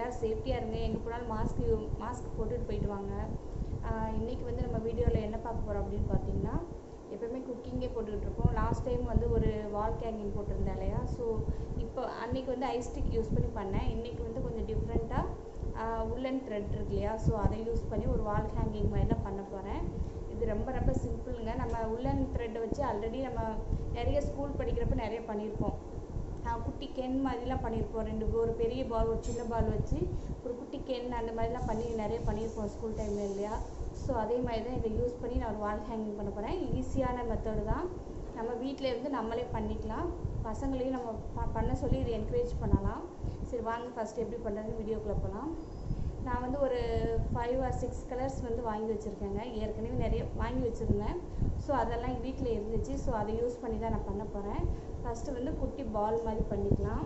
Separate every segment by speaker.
Speaker 1: எல்லோரும் சேஃப்டியாக இருங்க எங்கே போனாலும் மாஸ்க்கு மாஸ்க் போட்டுட்டு போயிட்டு வாங்க ஆஹ் இன்னைக்கு வந்து நம்ம வீடியோவில் என்ன பார்க்க போகிறோம் அப்படின்னு பார்த்தீங்கன்னா எப்பவுமே குக்கிங்கே போட்டுக்கிட்டு இருக்கோம் லாஸ்ட் டைம் வந்து ஒரு வால் கேங்கிங் போட்டிருந்தேன் இல்லையா ஸோ இப்போ அன்னைக்கு வந்து ஐஸ்டிக் யூஸ் பண்ணி பண்ணேன் இன்னைக்கு வந்து கொஞ்சம் டிஃப்ரெண்ட்டாக உள்ளன் த்ரெட் இருக்கு இல்லையா ஸோ அதை யூஸ் பண்ணி ஒரு வால் ஹேங்கிங் மாதிரி தான் பண்ண போகிறேன் இது ரொம்ப ரொம்ப சிம்பிளுங்க நம்ம உள்ளன் த்ரெட்டை வச்சு ஆல்ரெடி நம்ம நிறைய ஸ்கூல் படிக்கிறப்ப நிறைய பண்ணியிருப்போம் ஆஹ் குட்டி கென் மாதிரிலாம் பண்ணியிருப்போம் ரெண்டு ஒரு பெரிய பால் ஒரு சின்ன பால் வச்சு ஒரு குட்டி கென் அந்த மாதிரிலாம் பண்ணி நிறைய பண்ணியிருப்போம் ஸ்கூல் டைமில் இல்லையா ஸோ அதே மாதிரி தான் இதை யூஸ் பண்ணி நான் ஒரு வால் ஹேங்கிங் பண்ண போகிறேன் ஈஸியான மெத்தடு தான் நம்ம வீட்டில் இருந்து நம்மளே பண்ணிக்கலாம் பசங்களையும் நம்ம ப- பண்ண சொல்லி இதை என்கரேஜ் பண்ணலாம் சரி வாங்க ஃபஸ்ட்டு எப்படி பண்ணுறதுன்னு வீடியோக்குள்ளே போகலாம் நான் வந்து ஒரு ஃபைவ் ஆர் சிக்ஸ் கலர்ஸ் வந்து வாங்கி வச்சுருக்கேங்க ஏற்கனவே நிறைய வாங்கி வச்சுருந்தேன் ஸோ அதெல்லாம் வீட்டில் இருந்துச்சு ஸோ அதை யூஸ் பண்ணி தான் நான் பண்ண போகிறேன் ஃபஸ்ட்டு வந்து குட்டி பால் மாதிரி பண்ணிக்கலாம்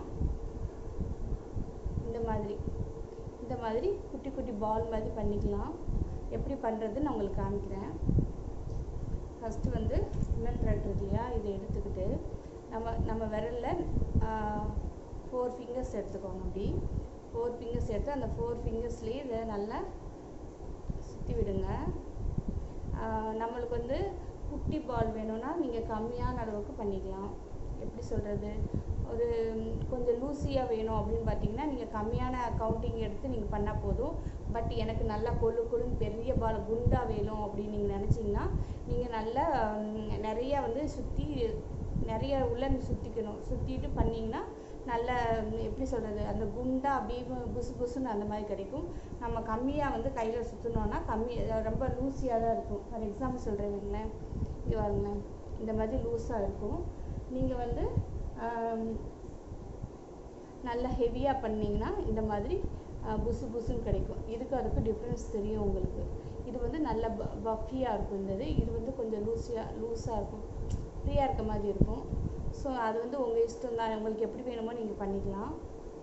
Speaker 1: இந்த மாதிரி இந்த மாதிரி குட்டி குட்டி பால் மாதிரி பண்ணிக்கலாம் எப்படி பண்ணுறதுன்னு நான் உங்களுக்கு காமிக்கிறேன் ஃபஸ்ட்டு வந்து இன்னர் த்ரெட் இருக்கு இல்லையா இதை எடுத்துக்கிட்டு நம்ம நம்ம விரலில் ஃபோர் ஃபிங்கர்ஸ் எடுத்துக்கோங்க அப்படி ஃபோர் ஃபிங்கர்ஸ் எடுத்து அந்த ஃபோர் ஃபிங்கர்ஸ்லேயே இதை நல்லா சுற்றி விடுங்க ஆஹ் நம்மளுக்கு வந்து குட்டி பால் வேணும்னா நீங்கள் கம்மியான அளவுக்கு பண்ணிக்கலாம் எப்படி சொல்கிறது ஒரு ம், கொஞ்சம் லூசியாக வேணும் அப்படின்னு பார்த்தீங்கன்னா நீங்கள் கம்மியான கவுண்டிங் எடுத்து நீங்கள் பண்ணால் போதும் பட் எனக்கு நல்லா கொழு கொழுன்னு பெரிய பால் குண்டா வேணும் அப்படின்னு நீங்கள் நினச்சிங்கன்னா நீங்கள் நல்லா ம், நிறைய வந்து சுற்றி நிறைய உள்ள சுற்றிக்கணும் சுற்றிட்டு பண்ணிங்கன்னா நல்ல ம், எப்படி சொல்கிறது அந்த குண்டா அப்படியே புசு புசுன்னு அந்த மாதிரி கிடைக்கும் நம்ம கம்மியாக வந்து கையில் சுற்றினோன்னா கம்மி அஹ் ரொம்ப லூஸியாக தான் இருக்கும் ஃபார் எக்ஸாம்பிள் சொல்கிறேன் வைங்களேன் இது பாருங்களேன் இந்த மாதிரி லூஸாக இருக்கும் நீங்கள் வந்து ஆம், நல்லா ஹெவியாக பண்ணிங்கன்னா இந்த மாதிரி அஹ், புசு புசுன்னு கிடைக்கும் இதுக்கு அதுக்கு டிஃப்ரென்ஸ் தெரியும் உங்களுக்கு இது வந்து நல்ல பஃபியாக இருக்கும் இந்த இது இது வந்து கொஞ்சம் லூஸியாக லூஸாக இருக்கும் ஃப்ரீயாக இருக்க மாதிரி இருக்கும் ஸோ அது வந்து உங்கள் இஷ்டம் தான் உங்களுக்கு எப்படி வேணுமோ நீங்கள் பண்ணிக்கலாம்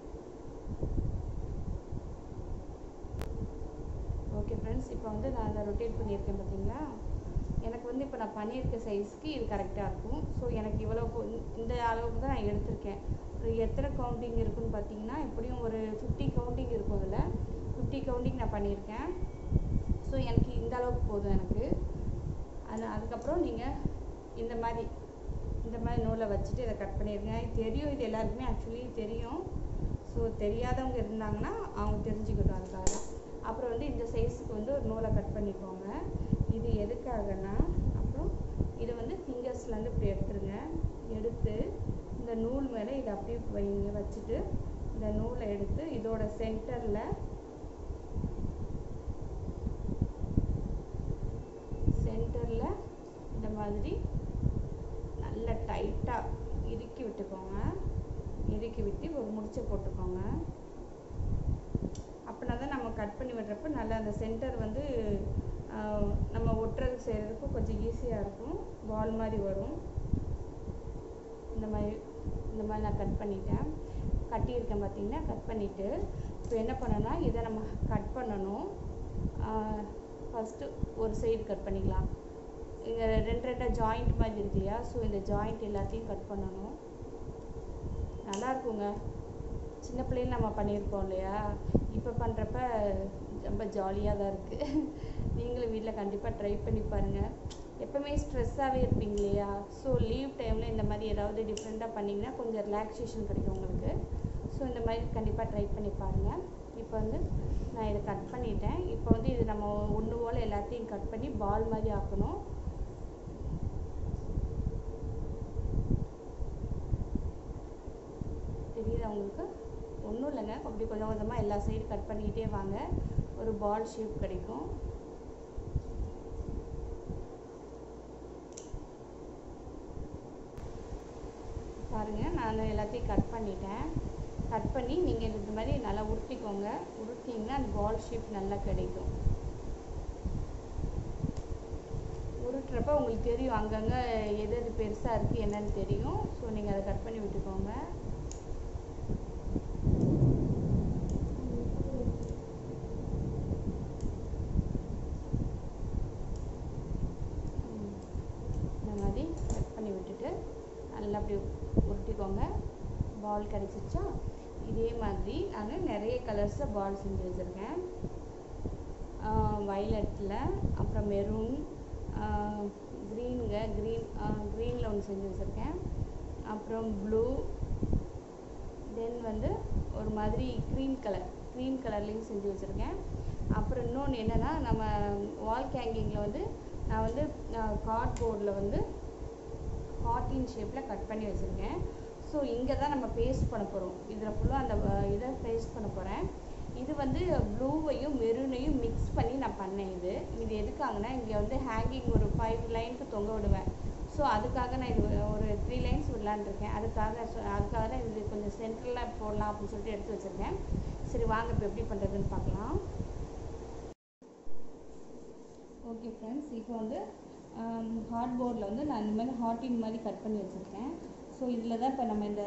Speaker 1: ஓகே ஃப்ரெண்ட்ஸ் இப்போ வந்து நான் அதை ரொட்டேட் பண்ணியிருக்கேன் பார்த்தீங்களா எனக்கு வந்து இப்போ நான் பண்ணியிருக்க சைஸ்க்கு இது கரெக்டாக இருக்கும் ஸோ எனக்கு இவ்வளோ போ- இந்த அளவுக்கு தான் நான் எடுத்திருக்கேன் ஒரு எத்தனை கவுண்டிங் இருக்குன்னு பார்த்தீங்கன்னா எப்படியும் ஒரு ஃபிஃப்டி கவுண்டிங் இருக்கும் இதில் ஃபிஃப்டி கவுண்டிங் நான் பண்ணியிருக்கேன் ஸோ எனக்கு இந்த அளவுக்கு போதும் எனக்கு அது அதுக்கப்புறம் நீங்கள் இந்த மாதிரி இந்த மாதிரி நூலை வச்சுட்டு இதை கட் பண்ணிடுங்க தெரியும் இது எல்லாருக்குமே ஆக்சுவலி தெரியும் ஸோ தெரியாதவங்க இருந்தாங்கன்னா அவங்க தெரிஞ்சுக்கட்டும் அதுக்காக தான் அப்புறம் வந்து இந்த சைஸுக்கு வந்து ஒரு நூலை கட் பண்ணிக்கோங்க இது எதுக்காகனா அப்புறம் இதை வந்து ஃபிங்கர்ஸ்லேருந்து இப்படி எடுத்துருங்க எடுத்து இந்த நூல் மேலே இதை அப்படியே வைங்க வச்சுட்டு இந்த நூலை எடுத்து இதோட சென்டரில் சென்டரில் இந்த மாதிரி நல்லா டைட்டாக இறுக்கி விட்டுக்கோங்க இறுக்கி விட்டு ஒரு முடிச்சை போட்டுக்கோங்க அப்படின்னா தான் நம்ம கட் பண்ணி விடுறப்ப நல்லா அந்த சென்டர் வந்து ஆஹ், நம்ம ஒட்டுறதுக்கு செய்கிறதுக்கும் கொஞ்சம் ஈஸியாக இருக்கும் பால் மாதிரி வரும் இந்த மாதிரி இந்த மாதிரி நான் கட் பண்ணிட்டேன் கட்டியிருக்கேன் பார்த்தீங்கன்னா கட் பண்ணிவிட்டு இப்போ என்ன பண்ணணும்னா இதை நம்ம கட் பண்ணணும் ஃபஸ்ட்டு ஒரு சைடு கட் பண்ணிக்கலாம் இங்கே ரெண்டு ரெண்டாக ஜாயிண்ட் மாதிரி இருக்கு இல்லையா ஸோ இந்த ஜாயிண்ட் எல்லாத்தையும் கட் பண்ணணும் நல்லா இருக்குங்க சின்ன பிள்ளைல நம்ம பண்ணியிருப்போம் இல்லையா இப்போ பண்ணுறப்ப ரொம்ப ஜாலியாக தான் இருக்குது நீங்களும் வீட்டில் கண்டிப்பாக ட்ரை பண்ணி பாருங்கள் எப்போவுமே ஸ்ட்ரெஸ்ஸாகவே இருப்பீங்க இல்லையா ஸோ லீவ் டைமில் இந்த மாதிரி ஏதாவது டிஃப்ரெண்ட்டாக பண்ணிங்கன்னா கொஞ்சம் ரிலாக்ஸேஷன் கிடைக்கும் உங்களுக்கு ஸோ இந்த மாதிரி கண்டிப்பாக ட்ரை பண்ணி பாருங்கள் இப்போ வந்து நான் இதை கட் பண்ணிட்டேன் இப்போ வந்து இது நம்ம ஒன்று போல் எல்லாத்தையும் கட் பண்ணி பால் மாதிரி ஆக்கணும் தெரியுதா உங்களுக்கு ஒன்றும் இல்லைங்க அப்படி கொஞ்சம் கொஞ்சமாக எல்லா சைடு கட் பண்ணிக்கிட்டே வாங்க ஒரு பால் ஷேப் கிடைக்கும் பாருங்கள் நான் எல்லாத்தையும் கட் பண்ணிட்டேன் கட் பண்ணி நீங்கள் இந்த மாதிரி நல்லா உருட்டிக்கோங்க உருட்டிங்கன்னா அந்த பால் ஷேப் நல்லா கிடைக்கும் உருட்டுறப்ப உங்களுக்கு தெரியும் அங்கங்கே எது எது பெருசாக இருக்குது என்னன்னு தெரியும் ஸோ நீங்கள் அதை கட் பண்ணி விட்டுக்கோங்க ம். இந்த மாதிரி கட் பண்ணி விட்டுட்டு நல்லா அப்படி உருட்டிக்கோங்க பால் கிடச்சிருச்சா இதே மாதிரி நான் நிறைய கலர்ஸில் பால் செஞ்சு வச்சுருக்கேன் வைலட்டில் அப்புறம் மெரூன் க்ரீனுங்க க்ரீன் க்ரீனில் ஒன்று செஞ்சு வச்சுருக்கேன் அப்புறம் ப்ளூ தென் வந்து ஒரு மாதிரி க்ரீம் கலர் க்ரீம் கலர்லேயும் செஞ்சு வச்சுருக்கேன் அப்புறம் இன்னொன்று என்னென்னா நம்ம வால் கேங்கிங்கில் வந்து நான் வந்து கார்ட்போர்டில் வந்து ஹார்டின் ஷேப்பில் கட் பண்ணி வச்சுருக்கேன் ஸோ இங்கே தான் நம்ம பேஸ்ட் பண்ண போகிறோம் இதில் ஃபுல்லாக அந்த வ- இதை பேஸ்ட் பண்ண போகிறேன் இது வந்து ப்ளூவையும் மெரூனையும் மிக்ஸ் பண்ணி நான் பண்ணேன் இது இது எதுக்காகனா இங்கே வந்து ஹேங்கிங் ஒரு ஃபைவ் லைனுக்கு தொங்க விடுவேன் ஸோ அதுக்காக நான் இது ஒரு த்ரீ லைன்ஸ் விடலான்னு இருக்கேன் அதுக்காக சொ- அதுக்காக தான் இது கொஞ்சம் சென்டரில் போடலாம் அப்படின்னு சொல்லிட்டு எடுத்து வச்சுருக்கேன் சரி வாங்க இப்போ எப்படி பண்ணுறதுன்னு பார்க்கலாம் ஓகே ஃப்ரெண்ட்ஸ் இப்போ வந்து ஹார்ட் போர்டில் வந்து நான் இந்த மாதிரி ஹார்டின் மாதிரி கட் பண்ணி வச்சுருக்கேன் ஸோ இதில் தான் இப்போ நம்ம இந்த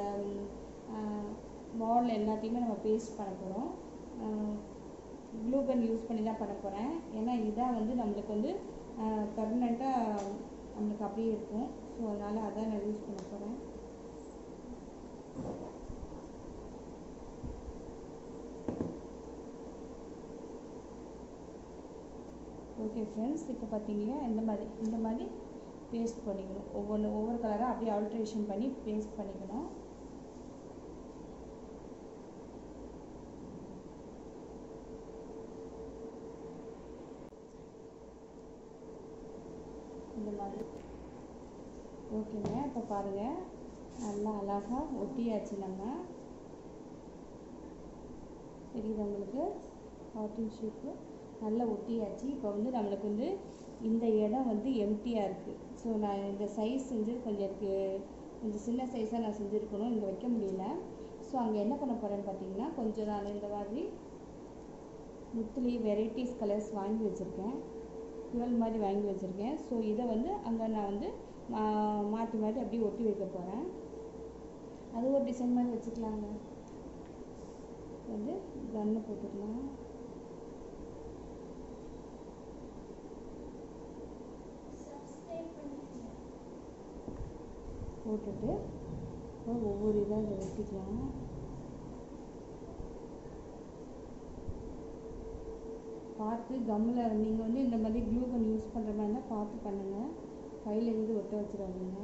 Speaker 1: பால் எல்லாத்தையுமே நம்ம பேஸ்ட் பண்ண போகிறோம் க்ளூ கன் யூஸ் பண்ணி தான் பண்ண போகிறேன் ஏன்னா இதுதான் வந்து நம்மளுக்கு வந்து பர்மனெண்ட்டாக நம்மளுக்கு அப்படியே இருக்கும் ஸோ அதனால் அதான் நான் யூஸ் பண்ண போகிறேன் ஓகே ஃப்ரெண்ட்ஸ் இப்போ பார்த்தீங்களா இந்த மாதிரி இந்த மாதிரி பேஸ்ட் பண்ணிக்கணும் ஒவ்வொன்று ஒவ்வொரு கலராக அப்படியே ஆல்ட்ரேஷன் பண்ணி பேஸ்ட் பண்ணிக்கணும் இந்த மாதிரி ஓகேங்க இப்போ பாருங்கள் நல்லா அழகாக ஒட்டியாச்சு நம்ம தெரியுது உங்களுக்கு ஹார்டின் ஷேப்பு நல்லா ஒட்டியாச்சு இப்போ வந்து நம்மளுக்கு வந்து இந்த இடம் வந்து எம்டியாக இருக்குது ஸோ நான் இந்த சைஸ் செஞ்சு கொஞ்சம் எனக்கு கொஞ்சம் சின்ன சைஸாக நான் செஞ்சுருக்கணும் இங்கே வைக்க முடியல ஸோ அங்கே என்ன பண்ண போகிறேன்னு பார்த்தீங்கன்னா கொஞ்சம் நான் இந்த மாதிரி முத்துலேயே வெரைட்டிஸ் கலர்ஸ் வாங்கி வச்சுருக்கேன் டுவெல் மாதிரி வாங்கி வச்சுருக்கேன் ஸோ இதை வந்து அங்கே நான் வந்து மா- மாற்றி மாற்றி அப்படியே ஒட்டி வைக்க போகிறேன் அது ஒரு டிசைன் மாதிரி வச்சுக்கலாங்க வந்து கன்று போட்டுக்கலாம் போட்டுட்டு அப்புறம் ஒவ்வொரு இதாக இதை வெட்டிக்கலாம் பார்த்து கம்மில் நீங்கள் வந்து இந்த மாதிரி க்ளூ கன் யூஸ் பண்ணுற மாதிரி இருந்தால் பார்த்து பண்ணுங்கள் கையில் இருந்து ஒட்ட வச்சிடாதீங்க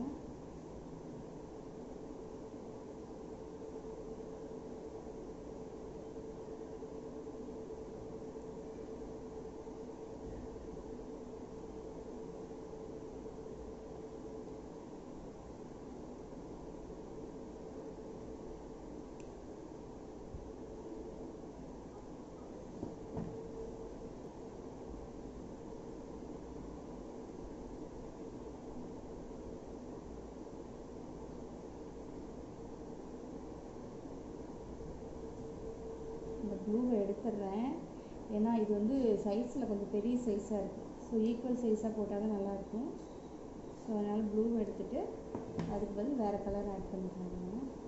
Speaker 1: இந்த ப்ளூவை எடுத்துடுறேன் ஏன்னா இது வந்து சைஸில் கொஞ்சம் பெரிய சைஸாக இருக்குது ஸோ ஈக்குவல் சைஸாக போட்டால் தான் நல்லாயிருக்கும் ஸோ அதனால் ப்ளூவை எடுத்துட்டு அதுக்கு பதில் வேறு கலர் ஆட் பண்ணிக்கலாம்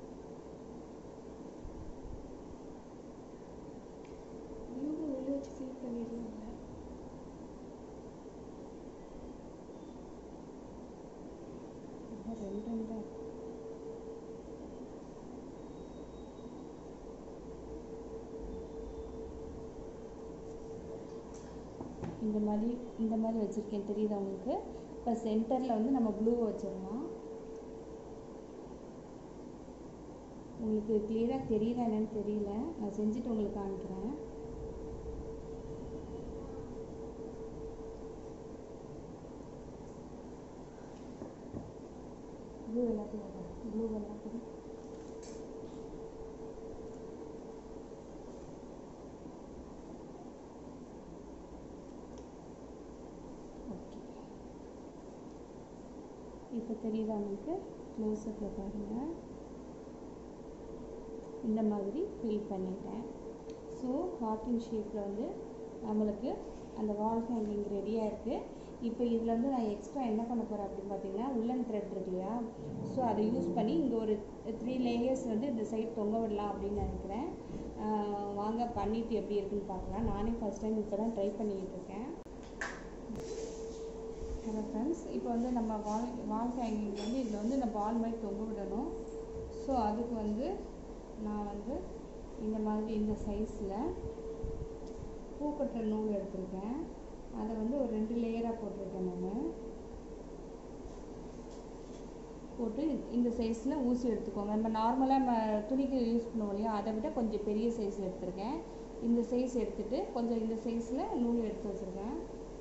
Speaker 2: ப்ளூவை உள்ள வச்சு ஃபில் பண்ணிடலாம்ல
Speaker 1: ரெண்டு ரெண்டா இந்த மாதிரி இந்த மாதிரி வச்சுருக்கேன் தெரியுதா உங்களுக்கு இப்போ சென்டரில் வந்து நம்ம ப்ளூவை வச்சிடலாம் உங்களுக்கு கிளியராக தெரியுதா என்னன்னு தெரியல நான் செஞ்சுட்டு உங்களுக்கு காமிக்கிறேன் ப்ளூ எல்லாத்தையும் ப்ளூ எல்லாத்தையும் ஓகே இப்போ தெரியுதா உங்களுக்கு க்ளோஸ்அப்பில் பாருங்கள் இந்த மாதிரி ஃபில் பண்ணிட்டேன் ஸோ ஹார்டின் ஷேப்பில் வந்து நம்மளுக்கு அந்த வால் ஹேங்கிங் ரெடியாக இருக்குது இப்போ இதில் வந்து நான் எக்ஸ்ட்ரா என்ன பண்ண போகிறேன் அப்படின்னு பார்த்தீங்கன்னா உள்ளன் த்ரெட் இருக்கு இல்லையா ஸோ அதை யூஸ் பண்ணி இங்கே ஒரு த்ரீ லேயர்ஸ் வந்து இந்த சைடு தொங்க விடலாம் அப்படின்னு நினைக்கிறேன் ஆஹ் வாங்க பண்ணிட்டு எப்படி இருக்குன்னு பார்க்கலாம் நானே ஃபஸ்ட் டைம் இப்போ தான் ட்ரை பண்ணிக்கிட்டு இருக்கேன் ஹலோ ஃப்ரெண்ட்ஸ் இப்போ வந்து நம்ம வால் வால் ஹேங்கிங் வந்து இதில் வந்து இந்த பால் மாதிரி தொங்க விடணும் ஸோ அதுக்கு வந்து நான் வந்து இந்த மாதிரி இந்த சைஸில் பூ கட்டுற நூல் எடுத்திருக்கேன் அதை வந்து ஒரு ரெண்டு லேயராக போட்டிருக்கேன் நான் போட்டு இந்த சைஸில் ஊசி எடுத்துக்கோங்க நம்ம நார்மலாக நம்ம துணிக்கு யூஸ் பண்ணுவோம் இல்லையா அதை விட கொஞ்சம் பெரிய சைஸ் எடுத்திருக்கேன் இந்த சைஸ் எடுத்துட்டு கொஞ்சம் இந்த சைஸில் நூல் எடுத்து வச்சுருக்கேன்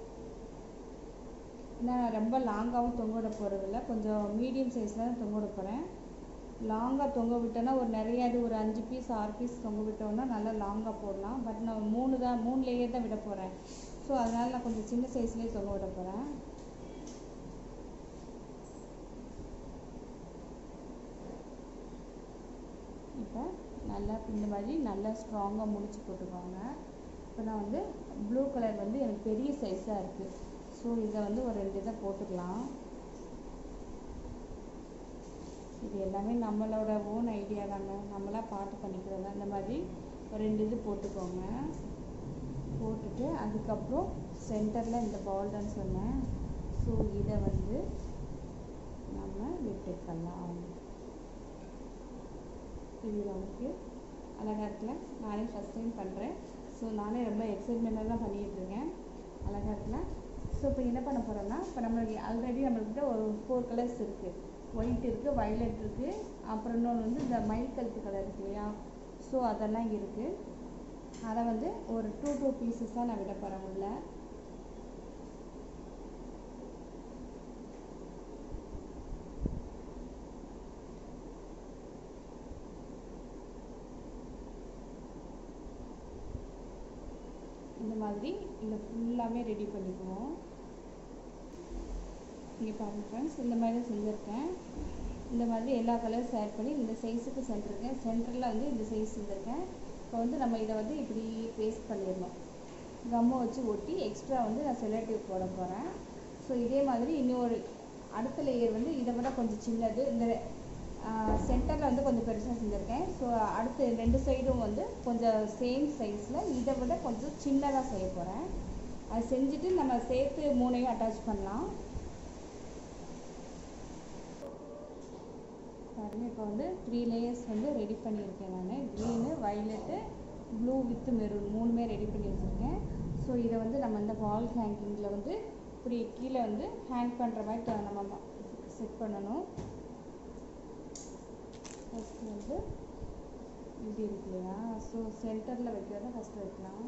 Speaker 1: நான் ரொம்ப லாங்காகவும் தொங்க விட போகிறதில்ல கொஞ்சம் மீடியம் சைஸில் தான் தொங்க விட போகிறேன் லாங்காக தொங்க விட்டோன்னா ஒரு நிறைய இது ஒரு அஞ்சு பீஸ் ஆறு பீஸ் தொங்க விட்டோன்னா நல்லா லாங்காக போடலாம் பட் நான் மூணு தான் மூணு லேயர் தான் விட போகிறேன் ஸோ அதனால் நான் கொஞ்சம் சின்ன சைஸ்லேயே தொங்க விட போகிறேன் இப்போ நல்லா இந்த மாதிரி நல்லா ஸ்ட்ராங்காக முடிச்சு போட்டுக்கோங்க இப்போ நான் வந்து ப்ளூ கலர் வந்து எனக்கு பெரிய சைஸாக இருக்குது ஸோ இதை வந்து ஒரு ரெண்டு இதை போட்டுக்கலாம் இது எல்லாமே நம்மளோட ஓன் ஐடியா தாங்க நம்மளா பார்த்து பண்ணிக்கிறது தான் இந்த மாதிரி ஒரு ரெண்டு இது போட்டுக்கோங்க போட்டுட்டு அதுக்கப்புறம் சென்டரில் இந்த பால் தான் சொன்னேன் ஸோ இதை வந்து நம்ம விட்டுக்கலாம் இது நமக்கு அழகாக இருக்குல்ல நானே ஃபஸ்ட் டைம் பண்ணுறேன் ஸோ நானே ரொம்ப எக்ஸைட்மெண்ட்டாக தான் பண்ணிகிட்டு இருக்கேன் அழகாக இருக்குல்ல ஸோ இப்போ என்ன பண்ண போகிறோம்னா இப்போ நம்மளுக்கு ஆல்ரெடி நம்மள்கிட்ட ஒரு ஃபோர் கலர்ஸ் இருக்குது ஒயிட் இருக்குது வயலட் இருக்குது அப்புறம் இன்னொன்று வந்து இந்த மயில் கழுத்து கலர் இருக்கு இல்லையா ஸோ அதெல்லாம் இருக்குது அதை வந்து ஒரு டூ டூ பீசஸாக நான் விட போகிறேன் உள்ள இந்த மாதிரி இதை ஃபுல்லாமே ரெடி பண்ணிக்குவோம் இங்கே பாருங்க ஃப்ரெண்ட்ஸ் இந்த மாதிரி தான் செஞ்சுருக்கேன் இந்த மாதிரி எல்லா கலர்ஸ் ஆட் பண்ணி இந்த சைஸுக்கு சென்றிருக்கேன் சென்டரில் வந்து இந்த சைஸ் செஞ்சுருக்கேன் இப்போ வந்து நம்ம இதை வந்து இப்படி பேஸ்ட் பண்ணிடணும் கம்மை வச்சு ஒட்டி எக்ஸ்ட்ரா வந்து நான் செலோடேப் போட போகிறேன் ஸோ இதே மாதிரி இன்னொரு அடுத்த லேயர் வந்து இதை விட கொஞ்சம் சின்னது இந்த சென்டரில் வந்து கொஞ்சம் பெருசாக செஞ்சுருக்கேன் ஸோ அடுத்து ரெண்டு சைடும் வந்து கொஞ்சம் சேம் சைஸில் இதை விட கொஞ்சம் சின்னதாக செய்ய போகிறேன் அது செஞ்சுட்டு நம்ம சேர்த்து மூணையும் அட்டாச் பண்ணலாம் பாருங்க இப்போ வந்து த்ரீ லேயர்ஸ் வந்து ரெடி பண்ணியிருக்கேன் நான் green violet blue with maroon மூணுமே ரெடி பண்ணி வச்சுருக்கேன் ஸோ இதை வந்து நம்ம இந்த வால் ஹேங்கிங்கில் வந்து இப்படி கீழே வந்து ஹேங் பண்ணுற மாதிரி த- நம்ம செட் பண்ணணும் ஃபஸ்ட்டு வந்து இப்படி இருக்கு இல்லையா ஸோ சென்டரில் வைக்கிறத ஃபஸ்ட்டு வைக்கலாம்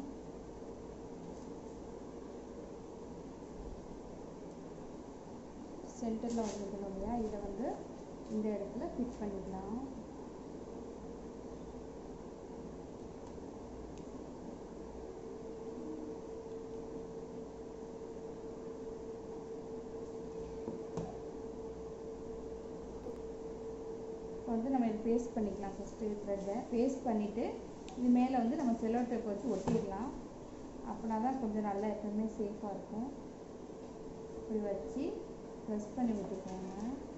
Speaker 1: சென்டரில் வந்துருக்கணும் இல்லையா இதை வந்து இந்த இடத்துல ஃபிட் பண்ணிக்கலாம் இப்போ வந்து நம்ம இது பேஸ்ட் பண்ணிக்கலாம் ஃபஸ்ட்டு த்ரெட்டை பேஸ்ட் பண்ணிவிட்டு இது மேலே வந்து நம்ம செல்லோ டேப் வச்சு ஒட்டிடலாம் அப்படின்னா தான் கொஞ்சம் நல்லா எப்பவுமே சேஃபாக இருக்கும் இப்படி வச்சு ப்ரெஸ் பண்ணி விட்டுக்கோங்க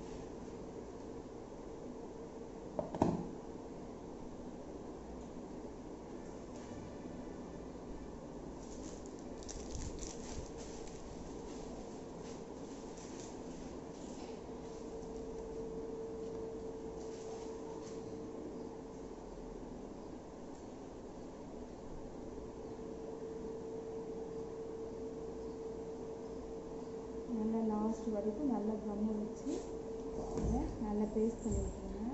Speaker 1: நல்லா லாஸ்ட் வரைக்கும் நல்லா கம்மு வச்சு இதை நல்லா பேஸ்ட் பண்ணி விட்டுருங்க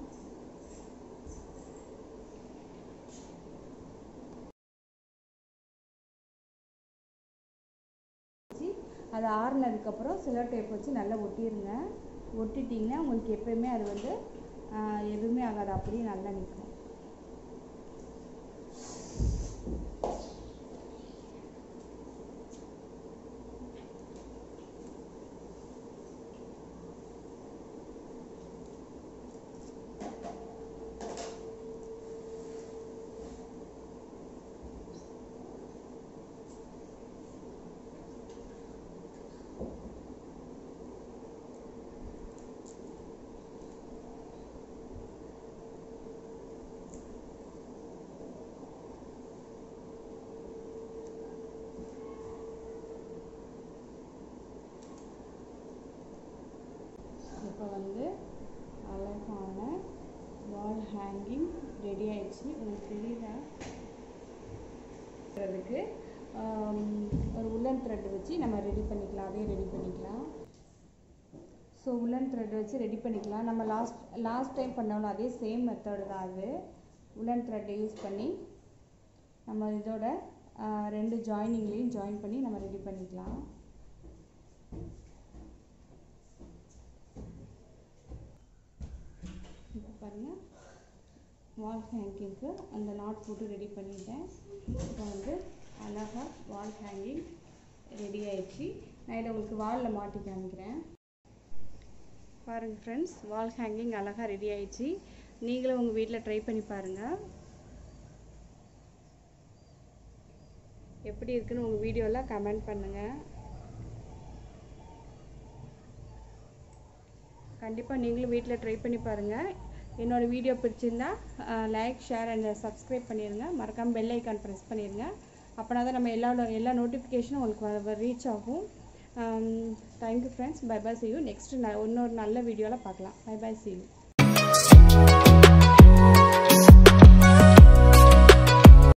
Speaker 1: வச்சு அது ஆறுனதுக்கப்புறம் சிலோ டேப் வச்சு நல்லா ஒட்டிடுங்க ஒட்டிட்டிங்கன்னா உங்களுக்கு எப்பயுமே அது வந்து ஆஹ், எதுவுமே ஆகாது அப்படியே நல்லா நிற்கும் ரெடி ஆயிடுச்சு உங்களுக்கு தெரியுதா அதுக்கு ஒரு உல்லன் த்ரெட் வச்சு நம்ம ரெடி பண்ணிக்கலாம் அதே ரெடி பண்ணிக்கலாம் ஸோ உல்லன் த்ரெட் வச்சு ரெடி பண்ணிக்கலாம் நம்ம லாஸ்ட் லாஸ்ட் டைம் பண்ணோம்ல அதே சேம் மெத்தடு தான் அது உல்லன் த்ரெட்டை யூஸ் பண்ணி நம்ம இதோட ஆஹ், ரெண்டு ஜாயினிங்லேயும் ஜாயின் பண்ணி நம்ம ரெடி பண்ணிக்கலாம் இப்போ பாருங்கள் வால் ஹேங்கிங்க்கு அந்த நாட் போட்டு ரெடி பண்ணிட்டேன் இப்போ வந்து அழகாக வால் ஹேங்கிங் ரெடி ஆயிடுச்சு நான் இதை உங்களுக்கு வாலில் மாட்டி காமிக்கிறேன் பாருங்கள் ஃப்ரெண்ட்ஸ் வால் ஹேங்கிங் அழகாக ரெடி ஆயிடுச்சு நீங்களும் உங்கள் வீட்டில் ட்ரை பண்ணி பாருங்கள் எப்படி இருக்குன்னு உங்கள் வீடியோவில் கமெண்ட் பண்ணுங்கள் கண்டிப்பாக நீங்களும் வீட்டில் ட்ரை பண்ணி பாருங்கள் என்னோடய வீடியோ பிடிச்சிருந்தா லைக் ஷேர் அண்ட் சப்ஸ்கிரைப் பண்ணிடுங்க மறக்காமல் பெல் ஐக்கான் ப்ரெஸ் பண்ணிடுங்க அப்போனா தான் நம்ம எல்லா எல்லா நோட்டிஃபிகேஷனும் உங்களுக்கு ரீச் ஆகும் thank you friends bye bye see you next இன்னொரு நல்ல வீடியோவில் பார்க்கலாம் பை பை சி யூ